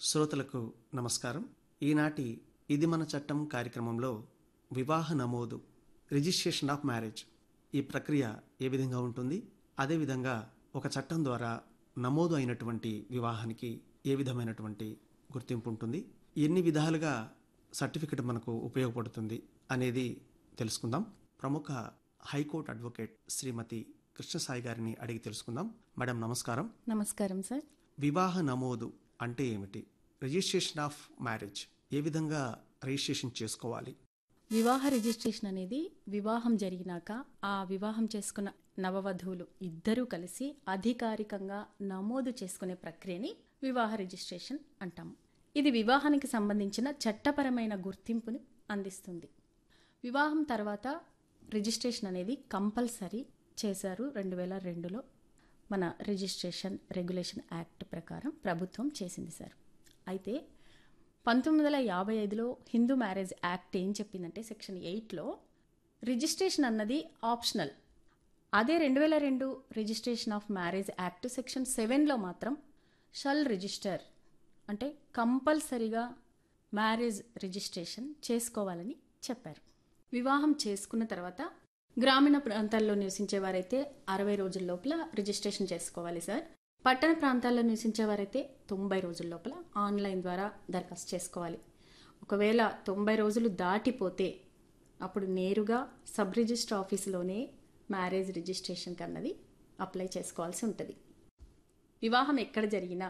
శ్రోతలకు నమస్కారం ఈనాటి ఇది మన చట్టం కార్యక్రమంలో వివాహ నమోదు రిజిస్ట్రేషన్ ఆఫ్ మ్యారేజ్ ఈ ప్రక్రియ ఏ విధంగా ఉంటుంది అదేవిధంగా ఒక చట్టం ద్వారా నమోదు అయినటువంటి వివాహానికి ఏ విధమైనటువంటి గుర్తింపు ఉంటుంది ఎన్ని విధాలుగా సర్టిఫికెట్ మనకు ఉపయోగపడుతుంది అనేది తెలుసుకుందాం ప్రముఖ హైకోర్టు అడ్వకేట్ శ్రీమతి కృష్ణసాయి గారిని అడిగి తెలుసుకుందాం మేడం నమస్కారం నమస్కారం సార్ వివాహ నమోదు అంటే ఏమిటి రిజిస్ట్రేషన్ ఆఫ్ మ్యారేజ్ ఏ విధంగా రిజిస్ట్రేషన్ చేసుకోవాలి వివాహ రిజిస్ట్రేషన్ అనేది వివాహం జరిగినాక ఆ వివాహం చేసుకున్న నవవధువులు ఇద్దరూ కలిసి అధికారికంగా నమోదు చేసుకునే ప్రక్రియని వివాహ రిజిస్ట్రేషన్ అంటాము ఇది వివాహానికి సంబంధించిన చట్టపరమైన గుర్తింపుని అందిస్తుంది వివాహం తర్వాత రిజిస్ట్రేషన్ అనేది కంపల్సరీ చేశారు రెండు వేల రెండులో మన రిజిస్ట్రేషన్ రెగ్యులేషన్ యాక్ట్ ప్రకారం ప్రభుత్వం చేసింది సార్ అయితే పంతొమ్మిది వందల యాభై ఐదులో హిందూ మ్యారేజ్ యాక్ట్ ఏం చెప్పిందంటే సెక్షన్ ఎయిట్లో రిజిస్ట్రేషన్ అన్నది ఆప్షనల్ అదే రెండు వేల రెండు registration of marriage act section సెవెన్లో మాత్రం షల్ రిజిస్టర్ అంటే కంపల్సరీగా మ్యారేజ్ రిజిస్ట్రేషన్ చేసుకోవాలని చెప్పారు వివాహం చేసుకున్న తర్వాత గ్రామీణ ప్రాంతాల్లో నివసించేవారైతే అరవై రోజుల లోపల రిజిస్ట్రేషన్ చేసుకోవాలి సార్ పట్టణ ప్రాంతాల్లో నివసించేవారైతే తొంభై రోజుల లోపల ఆన్లైన్ ద్వారా దరఖాస్తు చేసుకోవాలి ఒకవేళ తొంభై రోజులు దాటిపోతే అప్పుడు నేరుగా సబ్ రిజిస్టర్ ఆఫీసులోనే మ్యారేజ్ రిజిస్ట్రేషన్కి అన్నది అప్లై చేసుకోవాల్సి ఉంటుంది వివాహం ఎక్కడ జరిగినా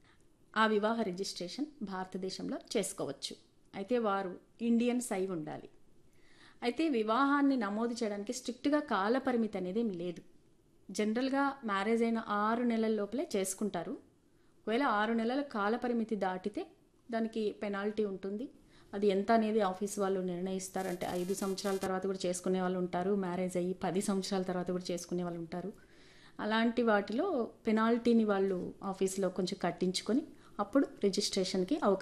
ఆ వివాహ రిజిస్ట్రేషన్ భారతదేశంలో చేసుకోవచ్చు అయితే వారు ఇండియన్స్ అయి ఉండాలి అయితే వివాహాన్ని నమోదు చేయడానికి స్ట్రిక్ట్గా కాల పరిమితి అనేది ఏం లేదు జనరల్గా మ్యారేజ్ అయిన ఆరు నెలల లోపలే చేసుకుంటారు ఒకవేళ ఆరు నెలల కాల పరిమితి దాటితే దానికి పెనాల్టీ ఉంటుంది అది ఎంత అనేది ఆఫీస్ వాళ్ళు నిర్ణయిస్తారు అంటే ఐదు సంవత్సరాల తర్వాత కూడా చేసుకునే వాళ్ళు ఉంటారు మ్యారేజ్ అయ్యి పది సంవత్సరాల తర్వాత కూడా చేసుకునే వాళ్ళు ఉంటారు అలాంటి వాటిలో పెనాల్టీని వాళ్ళు ఆఫీస్లో కొంచెం కట్టించుకొని అప్పుడు రిజిస్ట్రేషన్కి అవకాశం